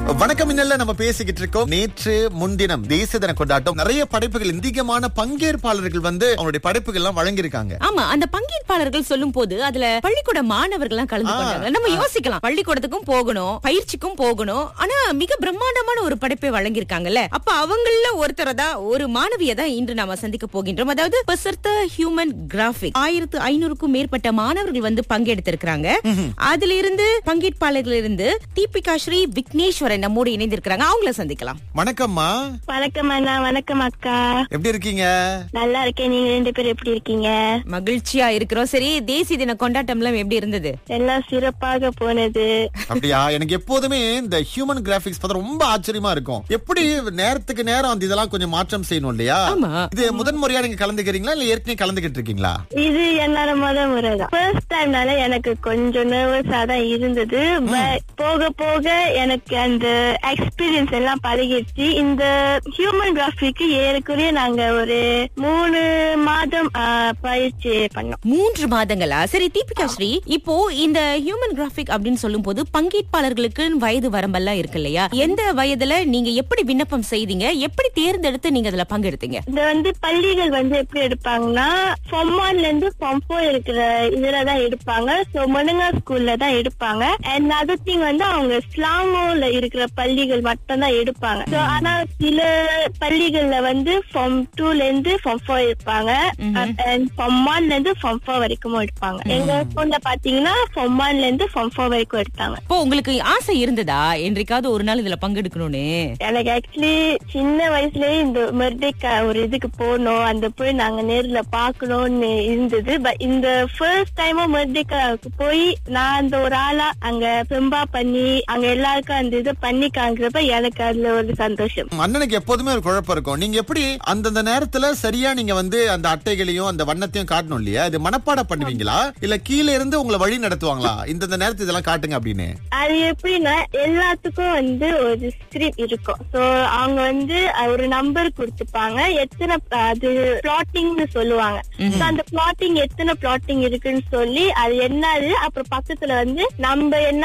வணக்கம் இன்னல்ல நம்ம பேசிக்கிட்டு இருக்கோம் நேற்று முன்தினம் தேசிய தின கொண்டாட்டம் நிறைய படைப்புகள் அதிகமான பங்கேற்பாளர்கள் வந்து அவங்களுடைய படைப்புகள் எல்லாம் வழங்கியிருக்காங்க ஆமா அந்த பங்கேற்பாளர்கள் சொல்லும் போது அதுல பள்ளிக்கூட மாணவர்கள் எல்லாம் கலந்து ஆ, கொண்டாங்க நம்ம யோசிக்கலாம் பள்ளிக்கூடத்துக்கும் போகணும் பயிற்சிக்கும் போகணும் ஆனா மிக பிரம்மாண்டமான ஒரு படைப்பை வழங்கியிருக்காங்கல்ல அப்ப அவங்கள ஒருத்தரை தான் ஒரு மாணவியை தான் இன்று நாம சந்திக்க போகின்றோம் அதாவது பெசர்த்த ஹியூமன் கிராபிக் ஆயிரத்து ஐநூறுக்கும் மேற்பட்ட மாணவர்கள் வந்து பங்கெடுத்திருக்கிறாங்க அதுல இருந்து பங்கேற்பாளர்கள் இருந்து தீபிகா ஸ்ரீ விக்னேஸ்வரன் நம்மோடு இணைந்திருக்கிறாங்க அவங்கள சந்திக்கலாம் வணக்கம்மா வணக்கம் அண்ணா வணக்கம் அக்கா எப்படி இருக்கீங்க நல்லா இருக்கேன் நீங்க ரெண்டு பேரும் எப்படி இருக்கீங்க மகிழ்ச்சியா இருக்கிறோம் சரி தேசிய தின கொண்டாட்டம் எல்லாம் எப்படி இருந்தது எல்லாம் சிறப்பாக போனது அப்படியா எனக்கு எப்போதுமே இந்த ஹியூமன் கிராபிக்ஸ் பார்த்தா ரொம்ப ஆச்சரியமா இருக்கும் எப்படி நேரத்துக்கு நேரம் அந்த இதெல்லாம் கொஞ்சம் மாற்றம் செய்யணும் இல்லையா ஆமா. இது முதன் முறையா நீங்க கலந்துக்கிறீங்களா இல்ல ஏற்கனவே கலந்துகிட்டு இருக்கீங்களா இது என்னோட முத முறை தான் ஃபர்ஸ்ட் டைம்னால எனக்கு கொஞ்சம் நர்வஸா தான் இருந்தது பட் போக போக எனக்கு அந்த எக்ஸ்பீரியன்ஸ் எல்லாம் பழகிடுச்சு இந்த ஹியூமன் கிராஃபிக்கு ஏறக்குறைய நாங்க ஒரு மூணு மாதம் ஆ, பயிற்சி பண்ணோம் மூன்று மாதங்களா சரி தீபிகா ஸ்ரீ இப்போ இந்த ஹியூமன் கிராபிக் அப்படின்னு சொல்லும் போது பங்கேற்பாளர்களுக்கு வயது வரம்பெல்லாம் இருக்கு இல்லையா எந்த வயதுல நீங்க எப்படி விண்ணப்பம் செய்தீங்க எப்படி தேர்ந்தெடுத்து நீங்க அதுல பங்கெடுத்தீங்க இந்த வந்து பள்ளிகள் வந்து எப்படி எடுப்பாங்கன்னா ஃபார்ம் ஒன்ல இருந்து ஃபார்ம் ஃபோர் இருக்கிற இதுல தான் எடுப்பாங்க சோ மொனங்கா ஸ்கூல்ல தான் எடுப்பாங்க அண்ட் அதர் திங் வந்து அவங்க ஸ்லாங்கோல இருக்கிற பள்ளிகள் மட்டும் தான் எடுப்பாங்க சோ ஆனா சில பள்ளிகள்ல வந்து ஃபார்ம் டூல இருந்து ஃபார்ம் ஃபோர் எடுப்பாங்க அண்ட் ஃபார்ம் ஒன்ல இருந்து ஃபார்ம் ஃபோர் வரைக்கும் எடுப்பாங்க எங்க ஸ்கூல்ல பாத்தீங்கன்னா ஃபார்ம் ஒன்ல இருந்து ஃபார்ம் ஃபோர் வரைக்கும் எடுத்தாங்க இப்போ உங்களுக்கு ஆசை இருந்ததா என்றைக்காவது ஒரு நாள் இதுல பங்கெடுக்கணும்னு எனக்கு ஆக்சுவலி சின்ன வயசுலயே இந்த மெர்டேக்கா ஒரு இதுக்கு போகணும் அந்த போய் நாங்க நேர்ல பாக்கணும்னு இருந்தது பட் இந்த ஃபர்ஸ்ட் டைமும் மெர்டேக்காவுக்கு போய் நான் அந்த ஒரு ஆளா அங்க பெம்பா பண்ணி அங்க எல்லாருக்கும் அந்த இதை பண்ணி காங்கிறப்ப எனக்கு அதுல ஒரு சந்தோஷம் அண்ணனுக்கு எப்போதுமே ஒரு குழப்பம் இருக்கும் நீங்க எப்படி அந்தந்த நேரத்துல சரியா நீங்க வந்து அந்த அட்டைகளையும் அந்த வண்ணத்தையும் காட்டணும் இல்லையா இது மனப்பாடம் பண்ணுவீங்களா இல்ல கீழே இருந்து உங்களை வழி நடத்துவாங்களா இந்தந்த நேரத்துல இதெல்லாம் காட்டுங்க அப்படின்னு அது எப்படின்னா எல்லாத்துக்கும் வந்து ஒரு ஸ்கிரிப்ட் இருக்கும் சோ அவங்க வந்து ஒரு நம்பர் கொடுத்துப்பாங்க எத்தனை அது பிளாட்டிங்னு சொல்லுவாங்க So, அந்த பிளாட்டிங் எத்தனை பிளாட்டிங் இருக்குன்னு சொல்லி அது என்னது அப்புறம் பக்கத்துல வந்து நம்ம என்ன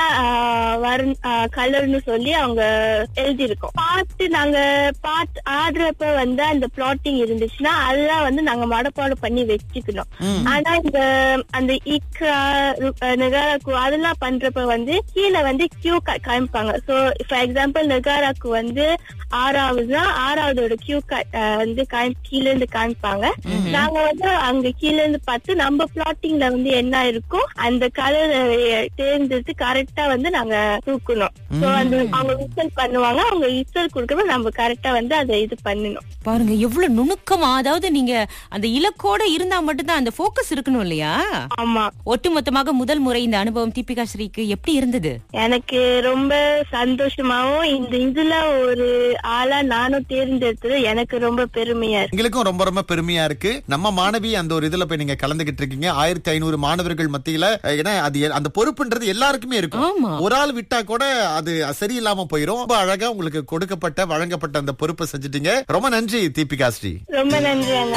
கலர்னு சொல்லி அவங்க எழுதியிருக்கோம் பாட்டு நாங்க பாட்டு ஆடுறப்ப வந்து அந்த பிளாட்டிங் இருந்துச்சுன்னா அதெல்லாம் வந்து நாங்க மடப்பாடு பண்ணி வச்சுக்கணும் ஆனா இந்த அந்த இக்ரா நெகாராக்கு அதெல்லாம் பண்றப்ப வந்து கீழே வந்து கியூ காமிப்பாங்க சோ ஃபார் எக்ஸாம்பிள் நெகாராக்கு வந்து ஆறாவதுனா ஆறாவதோட கியூ வந்து காமி- கீழ இருந்து காமிப்பாங்க நாங்க வந்து அங்க கீழ இருந்து பார்த்து நம்ம பிளாட்டிங்ல வந்து என்ன இருக்கோ அந்த கலர் தேர்ந்தெடுத்து கரெக்டா வந்து நாங்க தூக்கணும் சோ அந்த அவங்க விசல் பண்ணுவாங்க அவங்க விசல் கொடுக்கறப்ப நம்ம கரெக்டா வந்து அதை இது பண்ணணும் பாருங்க எவ்வளவு நுணுக்கமா அதாவது நீங்க அந்த இலக்கோட இருந்தா மட்டும்தான் அந்த போக்கஸ் இருக்கணும் இல்லையா ஆமா ஒட்டுமொத்தமாக முதல் முறை இந்த அனுபவம் தீபிகா ஸ்ரீக்கு எப்படி இருந்தது எனக்கு ரொம்ப சந்தோஷமாவும் இந்த இதுல ஒரு ஆளா நானும் தேர்ந்தெடுத்தது எனக்கு ரொம்ப பெருமையா இருக்கு எங்களுக்கும் ரொம்ப ரொம்ப பெருமையா இருக்கு நம்ம மாணவி அந்த ஒரு இதுல போய் நீங்க கலந்துகிட்டு இருக்கீங்க ஆயிரத்தி ஐநூறு மாணவர்கள் மத்தியில அஹ், ஏன்னா அது எ- அந்த பொறுப்புன்றது எல்லாருக்குமே இருக்கும் ஆமா. ஒரு ஆள் விட்டா கூட அது சரியில்லாம போயிரும் ரொம்ப அழகா உங்களுக்கு கொடுக்கப்பட்ட வழங்கப்பட்ட அந்த பொறுப்பை செஞ்சுட்டீங்க ரொம்ப நன்றி தீபிகா ஸ்ரீ ரொம்ப நன்றி அண்ணா